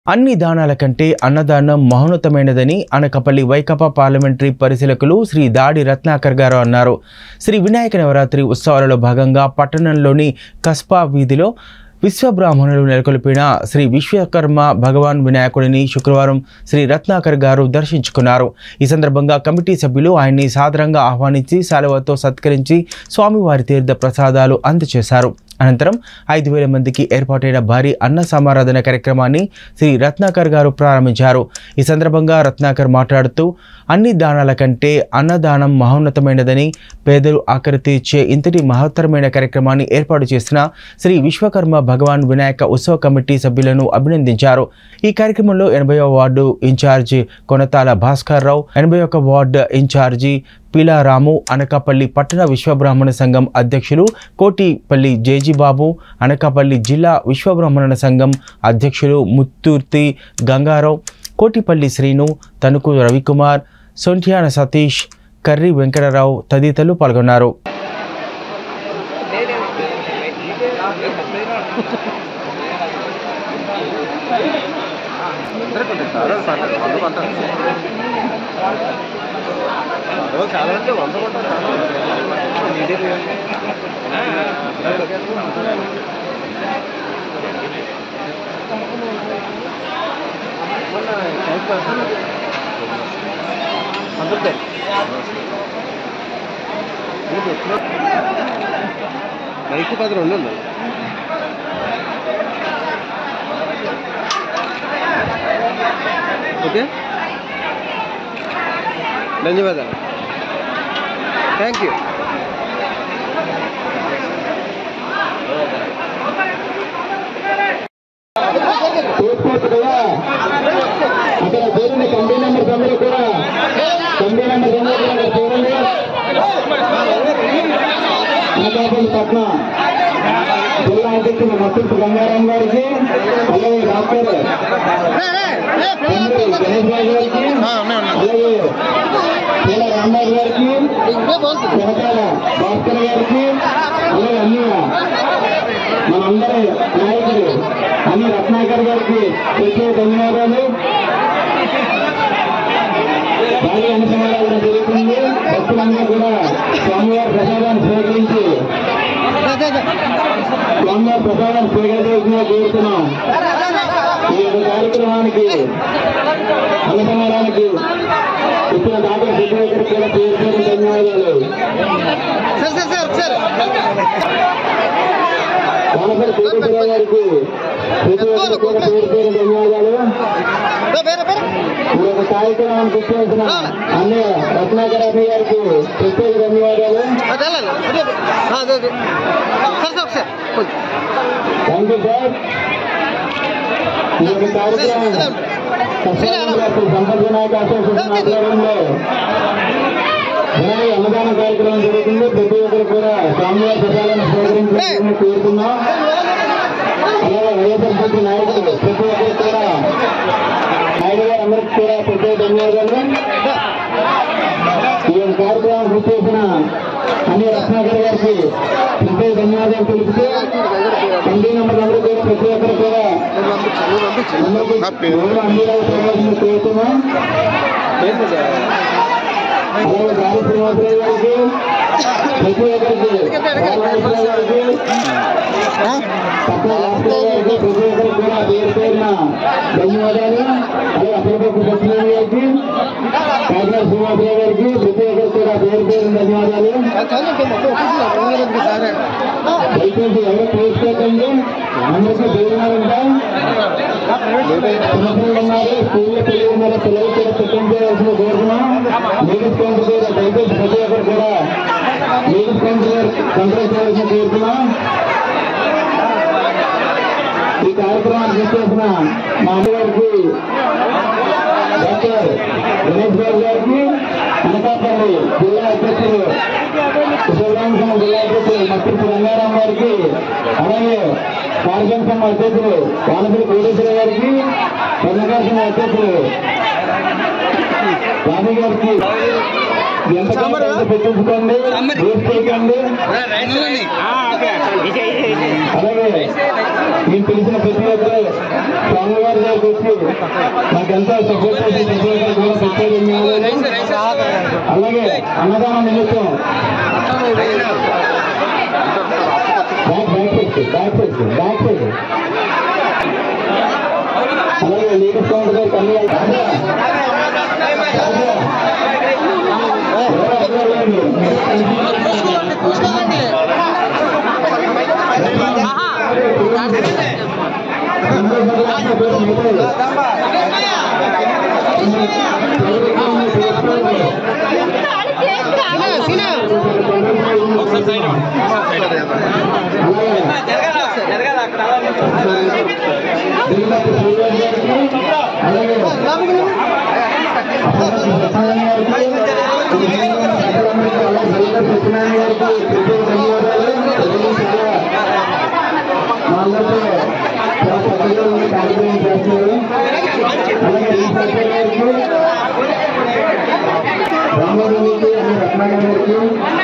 అన్ని దానాల కంటే అన్నదానం మహోన్నతమైనదని అనకపల్లి వైకపా పార్లమెంటరీ పరిశీలకులు శ్రీ దాడి రత్నాకర్ గారు అన్నారు శ్రీ వినాయక నవరాత్రి ఉత్సవాలలో భాగంగా పట్టణంలోని కస్పా వీధిలో విశ్వబ్రాహ్మణులు నెలకొల్పిన శ్రీ విశ్వకర్మ భగవాన్ వినాయకుడిని శుక్రవారం శ్రీ రత్నాకర్ గారు దర్శించుకున్నారు ఈ సందర్భంగా కమిటీ సభ్యులు ఆయన్ని సాదరంగా ఆహ్వానించి శాలువతో సత్కరించి స్వామివారి తీర్థ ప్రసాదాలు అందజేశారు అనంతరం ఐదు వేల మందికి ఏర్పాటైన భారీ అన్న సమారాధన కార్యక్రమాన్ని శ్రీ రత్నాకర్ గారు ప్రారంభించారు ఈ సందర్భంగా రత్నాకర్ మాట్లాడుతూ అన్ని దానాల కంటే అన్నదానం మహోన్నతమైనదని పేదలు ఆఖరి తీర్చే ఇంతటి మహత్తరమైన కార్యక్రమాన్ని ఏర్పాటు చేసిన శ్రీ విశ్వకర్మ భగవాన్ వినాయక ఉత్సవ కమిటీ సభ్యులను అభినందించారు ఈ కార్యక్రమంలో ఎనభైవ వార్డు ఇన్ఛార్జి కొనతాల భాస్కర్ రావు ఎనభై ఒక వార్డు ఇన్ఛార్జి పీలారాము అనకాపల్లి పట్టణ విశ్వబ్రాహ్మణ సంఘం అధ్యక్షులు కోటిపల్లి జేజీబాబు అనకాపల్లి జిల్లా విశ్వబ్రాహ్మణ సంఘం అధ్యక్షులు ముత్తూర్తి గంగారావు కోటిపల్లి శ్రీను తణుకు రవికుమార్ సొంఠ్యాన సతీష్ కర్రి వెంకటరావు తదితరులు పాల్గొన్నారు చాలా అంటే వంద అందుకే మైక్ పది రెండు ఉంది ఓకే ధన్యవాదాలు థ్యాంక్ యూ చూసుకోవచ్చు కదా అక్కడ చూడండి కమిటీ మెంబర్స్ అందరూ కూడా కమిటీ మెంబర్స్ అందరూ కూడా చూడండి అనకాపల్లి పట్న జిల్లా అధ్యక్షుడు మత్స్సు గంగారాం గారికి అలాగే డాక్టర్ తండ్రి గణేష్ బాబు గారికి అలాగే చీల రాంబాబు గారికి వెనకాల భాస్కర్ గారికి అలాగే అన్ని మనందరి నాయకుడు అన్ని రత్నాకర్ గారికి ప్రత్యేక ధన్యవాదాలు భారీ అనుసంధానం జరుగుతుంది భక్తులందరూ కూడా స్వామివారి ప్రసాదాన్ని స్వీకరించి స్వామివారి ప్రసాదాన్ని స్వీకరించాల్సిందిగా కోరుతున్నాం ఈ యొక్క కార్యక్రమానికి అనుసంధానానికి ఇచ్చిన డాక్టర్ సిద్ధేశ్వర కూడా పేరు పేరు ధన్యవాదాలు sir sir sir sir Konapalli Koteswararao గారికి ప్రతి ఒక్కరు కూడా పేరు పేరు ధన్యవాదాలు పేరు పేరు ఈ యొక్క కార్యక్రమానికి ఇచ్చేసిన అన్నయ్య రత్నాకర్ అన్నయ్య గారికి ప్రత్యేక ధన్యవాదాలు అదే అదే అదే అదే sir sir sir thank you sir ఈ యొక్క కార్యక్రమం కష్టాలను గారి సంపద వినాయక అసోసియేషన్ ఆధ్వర్యంలో వినాయక అన్నదాన కార్యక్రమం జరుగుతుంది ప్రతి ఒక్కరు కూడా స్వామివారి ప్రసాదాన్ని స్వీకరించాలని కోరుతున్నాం అలాగే వైఎస్ఆర్సీపీ నాయకులు ప్రతి ఒక్కరు కూడా నాయుడు గారు అందరికీ కూడా ప్రత్యేక ధన్యవాదాలు ఈ యొక్క కార్యక్రమం పూర్తి చేసిన అన్ని రత్నాకర్ గారికి ప్రత్యేక ధన్యవాదాలు తెలుపుతూ కమిటీ నెంబర్ అందరూ కూడా ప్రతి ఒక్కరు కూడా అందరికీ గౌరవ అందిరావు ప్రవేశం కోరుతున్నాం అలాగే గాలి శ్రీనివాసరావు గారికి ప్రతి ఒక్కరికి రామరాజరావు గారికి పట్ల రాష్ట్రావు గారికి ప్రతి ఒక్కరికి కూడా పేరు పేరున ధన్యవాదాలు అలాగే అప్పటికప్పుడు సత్యనారాయణ గారికి కాకినాడ శ్రీనివాసరావు గారికి ప్రతి ఒక్కరికి కూడా పేరు పేరున ధన్యవాదాలు దయచేసి ఎవరు చేసుకోకండి అందరికీ భోజనాలు ఉంటాయి చిన్నపిల్లలు ఉన్నారు స్కూల్లో పిల్లలు ఉన్నారు పిల్లలు కూడా పెట్టించాల్సిన కోరుతున్నాం లేడీస్ కౌంటర్ కూడా దయచేసి ప్రతి ఒక్కరు కూడా లేడీస్ కౌంటర్ కంట్రోల్ చేయాల్సిన కోరుతున్నాం ఈ కార్యక్రమాన్ని చేసిన మా అమ్మగారికి డాక్టర్ గణేష్ బాబు గారికి అనకాపల్లి జిల్లా అధ్యక్షుడు శివరామ సంఘం జిల్లా అధ్యక్షుడు మత్స్సు రంగారాం గారికి అలాగే కార్యక్రమ సంఘం అధ్యక్షుడు వానపల్లి కోటేశ్వర గారికి పద్మకార సంఘం అధ్యక్షుడు రాజు గారికి ఎంత కావాలో పెట్టించుకోండి వేస్ట్ చేయకండి అలాగే నేను తెలిసిన ప్రతి ఒక్కరు స్వామి వారి దగ్గరికి వచ్చి నాకెంతో సపోర్ట్ చేసి ప్రతి ఒక్కరు కూడా పెట్టారు ధన్యవాదాలు. అలాగే అన్నదానం నిమిత్తం back back side back side back side అలాగే లీడర్ కౌంటర్ గారు కన్నీ రామారావుకి రత్నాగారికి